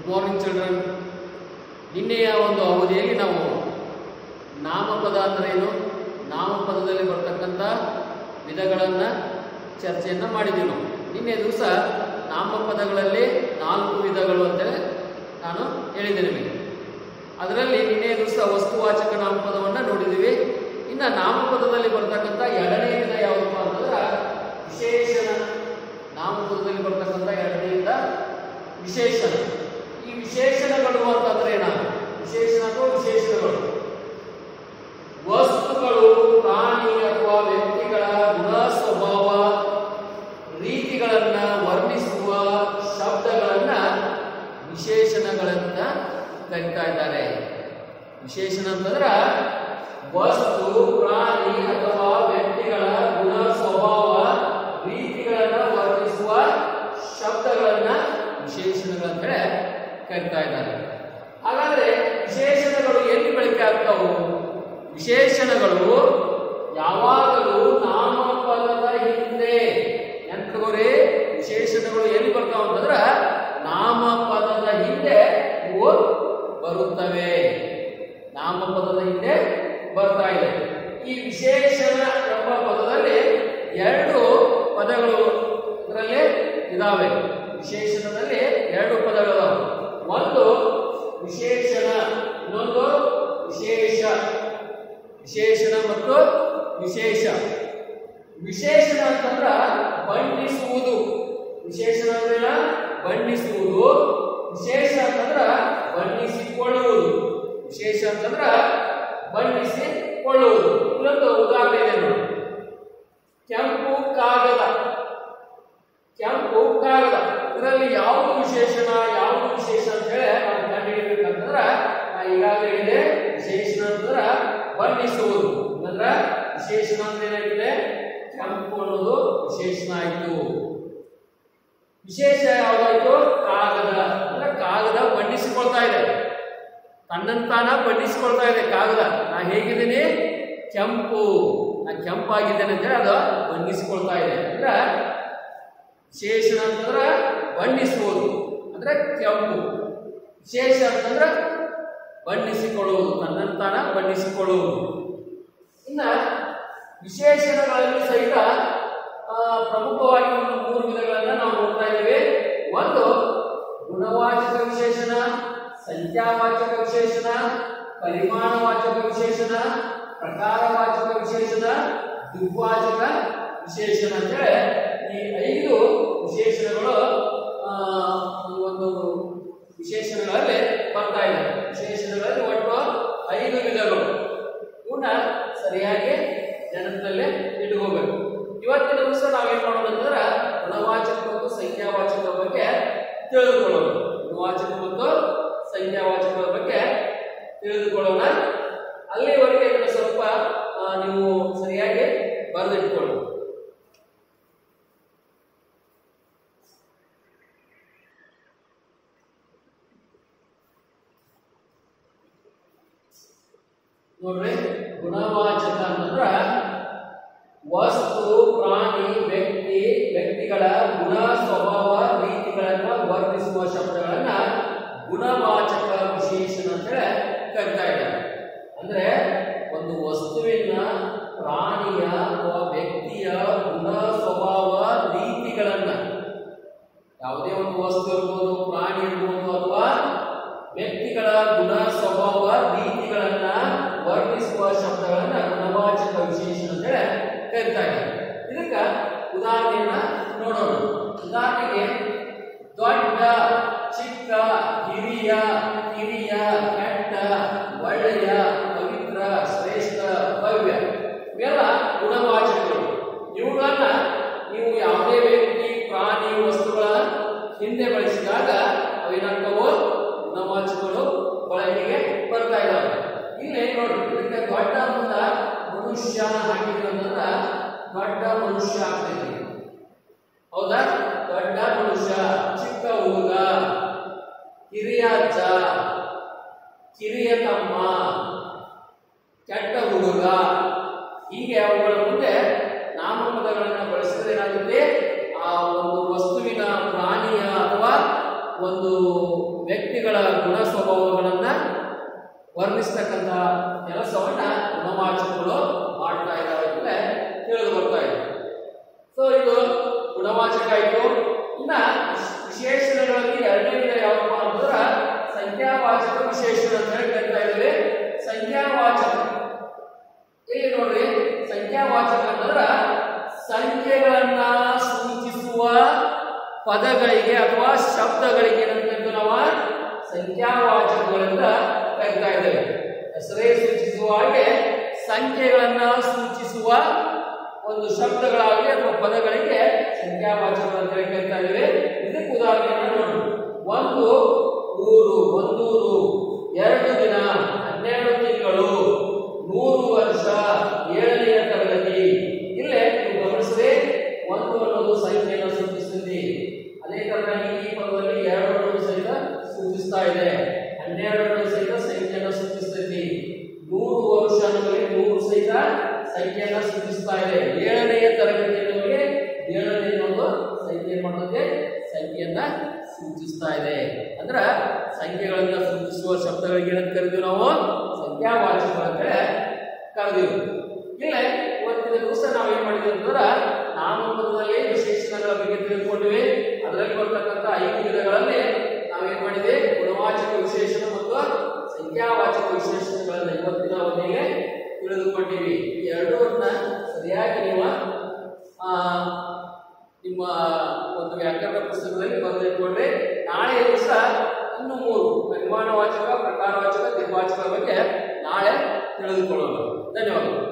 Good morning children ನಿನ್ನೆಯ ಒಂದು ಅವಧಿಯಲ್ಲಿ ನಾವು ನಾಮಪದ ಅಂದ್ರೆ ಏನು ನಾಮಪದದಲ್ಲಿ ಬರ್ತಕ್ಕಂಥ ವಿಧಗಳನ್ನು ಚರ್ಚೆಯನ್ನು ಮಾಡಿದ್ದೀವಿ ನಾವು ನಿನ್ನೆ ದಿವಸ ನಾಮಪದಗಳಲ್ಲಿ ನಾಲ್ಕು ವಿಧಗಳು ಅಂತೇಳಿ ನಾನು ಹೇಳಿದ್ದೆ ನಿಮಗೆ ಅದರಲ್ಲಿ ನಿನ್ನೆ ದಿವಸ ವಸ್ತುವಾಚಕ ನಾಮಪದವನ್ನು ನೋಡಿದ್ದೀವಿ ಇನ್ನು ನಾಮಪದದಲ್ಲಿ ಬರ್ತಕ್ಕಂಥ ಎರಡನೇ ವಿಧ ಯಾವುದಪ್ಪ ಅಂತಂದ್ರೆ ವಿಶೇಷಣ ನಾಮಪದದಲ್ಲಿ ಬರ್ತಕ್ಕಂಥ ಎರಡನೇ ವಿಧ ವಿಶೇಷಣ ಈ ವಿಶೇಷಣಗಳು ಅಂತಂದ್ರೆ ಏನ ವಿಶೇಷಣ ಅಥವಾ ವಿಶೇಷಣಗಳು ವಸ್ತುಗಳು ಪ್ರಾಣಿ ಅಥವಾ ವ್ಯಕ್ತಿಗಳ ಗುಣ ಸ್ವಭಾವ ರೀತಿಗಳನ್ನ ವರ್ಣಿಸುವ ಶಬ್ದಗಳನ್ನ ವಿಶೇಷಣಗಳನ್ನ ಕರಿತಾ ಇದ್ದಾರೆ ವಿಶೇಷಣ ಅಂತಂದ್ರ ವಸ್ತು ಪ್ರಾಣಿ ಅಥವಾ ವ್ಯಕ್ತಿಗಳ ಗುಣ ಸ್ವಭಾವ ರೀತಿಗಳನ್ನ ವರ್ಣಿಸುವ ಶಬ್ದಗಳನ್ನ ವಿಶೇಷಣಗಳಂತೇಳಿ ಕರಿತಾ ಇದ್ದಾರೆ ಹಾಗಾದ್ರೆ ವಿಶೇಷಣಗಳು ಎಲ್ಲಿ ಬಳಕೆ ಆಗ್ತಾವು ವಿಶೇಷಣಗಳು ಯಾವಾಗಲೂ ನಾಮಪದದ ಹಿಂದೆ ನೆನ್ಪಿಟ್ಕೋರಿ ವಿಶೇಷಣಗಳು ಎಲ್ಲಿ ಬರ್ತಾವ ಅಂತಂದ್ರ ನಾಮಪದದ ಹಿಂದೆ ಇವು ಬರುತ್ತವೆ ನಾಮಪದದ ಹಿಂದೆ ಬರ್ತಾ ಇದೆ ಈ ವಿಶೇಷಣ ಎಂಬ ಪದದಲ್ಲಿ ಎರಡು ಪದಗಳು ಇದರಲ್ಲಿ ಇದಾವೆ ವಿಶೇಷಣದಲ್ಲಿ ಎರಡು ಪದಗಳು ಒಂದು ವಿಶೇಷಣ ಇನ್ನೊಂದು ವಿಶೇಷ ವಿಶೇಷಣ ಮತ್ತು ವಿಶೇಷ ವಿಶೇಷಣ ಅಂತಂದ್ರ ಬಣ್ಣಿಸುವುದು ವಿಶೇಷಣ ಅಂದ್ರೆ ಏನ? ಬಣ್ಣಿಸುವುದು ವಿಶೇಷ ಅಂತಂದ್ರ ಬಣ್ಣಿಸಿಕೊಳ್ಳುವುದು ವಿಶೇಷ ಅಂತಂದ್ರ ಬಣ್ಣಿಸಿಕೊಳ್ಳುವುದು ಇನ್ನೊಂದು ಉದಾಹರಣೆ ಇದೆ ನೋಡಿ ಕೆಂಪು ಕಾಗದ ಕೆಂಪು ಕಾಗದ ಇದರಲ್ಲಿ ಯಾವುದು ವಿಶೇಷಣ ಯಾವುದು ವಿಶೇಷ ಅಂತ ಹೇಳಿ ನಾವು ಕಂಡುಹಿಡಿಬೇಕಂತಂದ್ರ ನಾ ಈಗಾಗಲೇ ಹೇಳಿದೆ ವಿಶೇಷಣ ಅಂತಂದ್ರ ಬಣ್ಣಿಸುವುದು ಅಂದ್ರ ವಿಶೇಷಣ ಅಂದ್ರೆ ಏನಾಗಿದೆ ಕೆಂಪು ಅನ್ನೋದು ವಿಶೇಷಣ ಆಯ್ತು ವಿಶೇಷ ಯಾವ್ದಾಯ್ತು ಕಾಗದ ಅಂದ್ರೆ ಕಾಗದ ಬಣ್ಣಿಸಿಕೊಳ್ತಾ ಇದೆ ತನ್ನಂತಾನ ಬಣ್ಣಿಸಿಕೊಳ್ತಾ ಇದೆ ಕಾಗದ ನಾ ಹೇಗಿದ್ದೀನಿ ಕೆಂಪು ನಾ ಕೆಂಪಾಗಿದ್ದೇನೆ ಅಂತೇಳಿ ಅದು ಬಣ್ಣಿಸಿಕೊಳ್ತಾ ಇದೆ ಅಂದ್ರೆ ವಿಶೇಷಣ ಅಂತಂದ್ರೆ ಬಣ್ಣಿಸುವುದು ಅಂದ್ರೆ ಕೆಂಪು ವಿಶೇಷ ಅಂತಂದ್ರೆ ಬಣ್ಣಿಸಿಕೊಳ್ಳುವುದು ತನ್ನಂತಾನ ಬಣ್ಣಿಸಿಕೊಳ್ಳುವುದು ಇನ್ನ ವಿಶೇಷಣಗಳಲ್ಲಿ ಸಹಿತ ಆ, ಪ್ರಮುಖವಾಗಿ ಒಂದು ಮೂರು ವಿಧಗಳನ್ನ ನಾವು ನೋಡ್ತಾ ಇದ್ದೇವೆ ಒಂದು ಗುಣವಾಚಕ ವಿಶೇಷಣ ಸಂಖ್ಯಾವಾಚಕ ವಿಶೇಷಣ ಪರಿಮಾಣವಾಚಕ ವಿಶೇಷಣ ಪ್ರಕಾರವಾಚಕ ವಿಶೇಷಣ ದ್ವಿವಾಚಕ ವಿಶೇಷಣ ಅಂತೇಳಿ ಈ ಐದು ವಿಶೇಷಣಗಳು ಆ, ಈ ಒಂದು ವಿಶೇಷಣಗಳಲ್ಲಿ ಬರ್ತಾ ಇದೆ ವಿಶೇಷಣಗಳಲ್ಲಿ ಒಟ್ಟು ಐದು ವಿಧಗಳು ಇವನ್ನ ಸರಿಯಾಗಿ ನೆನಪಿನಲ್ಲೇ ಇಟ್ಕೋಬೇಕು ಇವತ್ತಿನ ದಿವಸ ನಾವೇನ್ ಮಾಡೋಣ ಅಂತಂದ್ರೆ ಗುಣವಾಚಕ ಮತ್ತು ಸಂಖ್ಯಾವಾಚಕದ ಬಗ್ಗೆ ತಿಳಿದುಕೊಳ್ಳೋಣ ಗುಣವಾಚಕ ಮತ್ತು ಸಂಖ್ಯಾವಾಚಕದ ಬಗ್ಗೆ ತಿಳಿದುಕೊಳ್ಳೋಣ ಅಲ್ಲಿವರೆಗೆ ಇದನ್ನ ಸ್ವಲ್ಪ ಆ, ನೀವು ಸರಿಯಾಗಿ ಬರೆದಿಟ್ಕೊಳ್ಳಿ ನೋಡ್ರಿ ಗುಣವಾಚಕ ಅಂತಂದ್ರ ವಸ್ತು ಪ್ರಾಣಿ ವ್ಯಕ್ತಿ ವ್ಯಕ್ತಿಗಳ ಗುಣ ಸ್ವಭಾವ ರೀತಿಗಳನ್ನ ವರ್ಣಿಸುವ ಶಬ್ದಗಳನ್ನ ಗುಣವಾಚಕ ವಿಶೇಷಣ ಅಂತೇಳಿ ಕರಿತಾ ಇದ್ದಾರೆ ಅಂದ್ರೆ ಒಂದು ವಸ್ತುವಿನ ಪ್ರಾಣಿಯ ಅಥವಾ ವ್ಯಕ್ತಿಯ ಗುಣ ಸ್ವಭಾವ ರೀತಿಗಳನ್ನ ಯಾವುದೇ ಒಂದು ವಸ್ತು ಇರ್ಬೋದು ಪ್ರಾಣಿ ಇರ್ಬೋದು ಅಥವಾ ವ್ಯಕ್ತಿಗಳ ಗುಣ ಸ್ವಭಾವ ರೀತಿಗಳನ್ನ ವರ್ಣಿಸುವ ಶಬ್ದಗಳನ್ನ ಗುಣವಾಚಕ ವಿಶೇಷಣ ಅಂತೇಳಿ ಕರಿತಾ ಇದ್ದಾರೆ ಇದಕ್ಕ ಉದಾಹರಣೆಯನ್ನ ನೋಡೋಣ ಉದಾಹರಣೆಗೆ ದೊಡ್ಡ ಚಿಕ್ಕ ಹಿರಿಯ ಕಿರಿಯ ಕೆಟ್ಟ ಒಳ್ಳೆಯ ಪವಿತ್ರ ಶ್ರೇಷ್ಠ ಭವ್ಯ ಇವೆಲ್ಲ ಗುಣವಾಚಕಗಳು ಇವುಗಳನ್ನ ನೀವು ಯಾವುದೇ ವ್ಯಕ್ತಿ ಪ್ರಾಣಿ ವಸ್ತುಗಳ ಹಿಂದೆ ಬಳಸಿದಾಗ ಅವೇನಾಗ್ತವು ಗುಣವಾಚಕಗಳು ಬಳಕೆಗೆ ಬರ್ತಾ ಇದ್ದಾವೆ ಇಲ್ಲಿ ನೋಡಿ ಇದಕ್ಕೆ ದೊಡ್ಡ ಮುಂದ ಮನುಷ್ಯ ಹಾಕಿದ್ರು ಅಂತಂದ್ರ ದೊಡ್ಡ ಮನುಷ್ಯ ಆಗ್ತೈತಿ ಹೌದಾ ದೊಡ್ಡ ಮನುಷ್ಯ ಚಿಕ್ಕ ಹುಡುಗ ಹಿರಿಯ ಅಜ್ಜ ಕಿರಿಯ ತಮ್ಮ ಕೆಟ್ಟ ಹುಡುಗ ಹೀಗೆ ಅವುಗಳ ಮುಂದೆ ನಾಮಪದಗಳನ್ನು ಬಳಸಿದ್ರೆ ಏನಾಗುತ್ತೆ ಆ ಒಂದು ವಸ್ತುವಿನ ಪ್ರಾಣಿಯ ಅಥವಾ ಒಂದು ವ್ಯಕ್ತಿ ಆಯ್ತು ಇನ್ನ ವಿಶೇಷಣಗಳಲ್ಲಿ ಎರಡನೇ ವಿಧ ಯಾವಪ್ಪ ಅಂತಂದ್ರ ಸಂಖ್ಯಾವಾಚಕ ವಿಶೇಷಣ ಅಂತ ಹೇಳಿ ಕರಿತಾ ಇದ್ದೇವೆ ಸಂಖ್ಯಾವಾಚಕ ಇಲ್ಲಿ ನೋಡ್ರಿ ಸಂಖ್ಯಾವಾಚಕ ಅಂತಂದ್ರ ಸಂಖ್ಯೆಗಳನ್ನ ಸೂಚಿಸುವ ಪದಗಳಿಗೆ ಅಥವಾ ಶಬ್ದಗಳಿಗೆ ಏನಂತ ಕರಿತೀವಿ ನಾವು ಸಂಖ್ಯಾವಾಚಕಗಳಿಂದ ಕರಿತಾ ಇದ್ದೇವೆ ಹೆಸರೇ ಸೂಚಿಸುವ ಹಾಗೆ ಸಂಖ್ಯೆಗಳನ್ನ ಸೂಚಿಸುವ ಒಂದು ಶಬ್ದಗಳಾಗಲಿ ಅಥವಾ ಪದಗಳಿಗೆ ಸಂಖ್ಯಾವಾಚಕಗಳು ಅಂತ ಹೇಳಿ ಕರಿತಾ ಇದ್ದೇವೆ ಇದಕ್ಕೆ ಉದಾಹರಣೆಯನ್ನು ನೋಡಿ ಒಂದು ಊರು ಒಂದೂರು ಎರಡು ದಿನ ಹನ್ನೆರಡು ತಿಂಗಳು ನೂರು ವರ್ಷ ಏಳನೆಯ ತರಗತಿ ಇಲ್ಲೇ ನೀವು ಗಮನಿಸಿದ್ರೆ ಒಂದು ಅನ್ನೋದು ಸಂಖ್ಯೆಯನ್ನು ಸೂಚಿಸುತ್ತದೆ ಅದೇ ತರನಾಗಿ ಈ ಪದದಲ್ಲಿ ಎರಡು ಅನ್ನೋದು ಸಹಿತ ಸೂಚಿಸ್ತಾ ಇದೆ ಹನ್ನೆರಡು ಅನ್ನೋದು ಸಹಿತ ಸಂಖ್ಯೆಯನ್ನು ಸೂಚಿಸ್ತೈತಿ ನೂರು ವರ್ಷ ಅನ್ನೋದಕ್ಕೆ ನೂರು ಸಹಿತ ಸಂಖ್ಯೆಯನ್ನ ಸೂಚಿಸ್ತಾ ಇದೆ ಏಳನೆಯ ತರಗತಿ ಅನ್ನೋದಕ್ಕೆ ಏಳನೇ ಒಂದು ಸಂಖ್ಯೆ ಏನ್ ಮಾಡ್ತದೆ ಸಂಖ್ಯೆಯನ್ನ ಸೂಚಿಸ್ತಾ ಇದೆ ಅಂದ್ರ ಸಂಖ್ಯೆಗಳನ್ನ ಸೂಚಿಸುವ ಶಬ್ದಗಳಿಗೆ ಏನಂತ ಕರಿತೀವಿ ನಾವು ಸಂಖ್ಯಾವಾಚಕಗಳಂತ ಕರೆದಿವಿ ಇಲ್ಲೇ ಇವತ್ತಿನ ದಿವಸ ನಾವು ಏನ್ ಮಾಡಿದ್ವಿ ಅಂತಂದ್ರ ನಾಮಪದದಲ್ಲಿ ವಿಶೇಷಣಗಳ ಬಗ್ಗೆ ತಿಳ್ಕೊಂಡಿವಿ ಅದರಲ್ಲಿ ಬರ್ತಕ್ಕಂಥ ಐದು ವಿಧಗಳಲ್ಲಿ ನಾವೇನ್ ಮಾಡಿದ್ವಿ ಗುಣವಾಚಕ ವಿಶೇಷಣ ಮತ್ತು ಸಂಖ್ಯಾವಾಚಕ ವಿಶೇಷಣಗಳನ್ನ ಇವತ್ತಿನ ಅವಧಿಗೆ ತಿಳಿದುಕೊಂಡಿವಿ ಈ ಎರಡನ್ನ ಸರಿಯಾಗಿ ನೀವು ಆ, ನಿಮ್ಮ ಒಂದು ವ್ಯಾಕರಣ ಪುಸ್ತಕದಲ್ಲಿ ಬರೆದಿಟ್ಕೊಂಡ್ರೆ ನಾಳೆ ದಿವಸ ಇನ್ನು ಮೂರು ಪರಿಮಾಣವಾಚಕ ಪ್ರಕಾರವಾಚಕ ನಿರ್ವಾಚಕ ಬಗ್ಗೆ ನಾಳೆ ತಿಳಿದುಕೊಳ್ಳೋಣ ಧನ್ಯವಾದಗಳು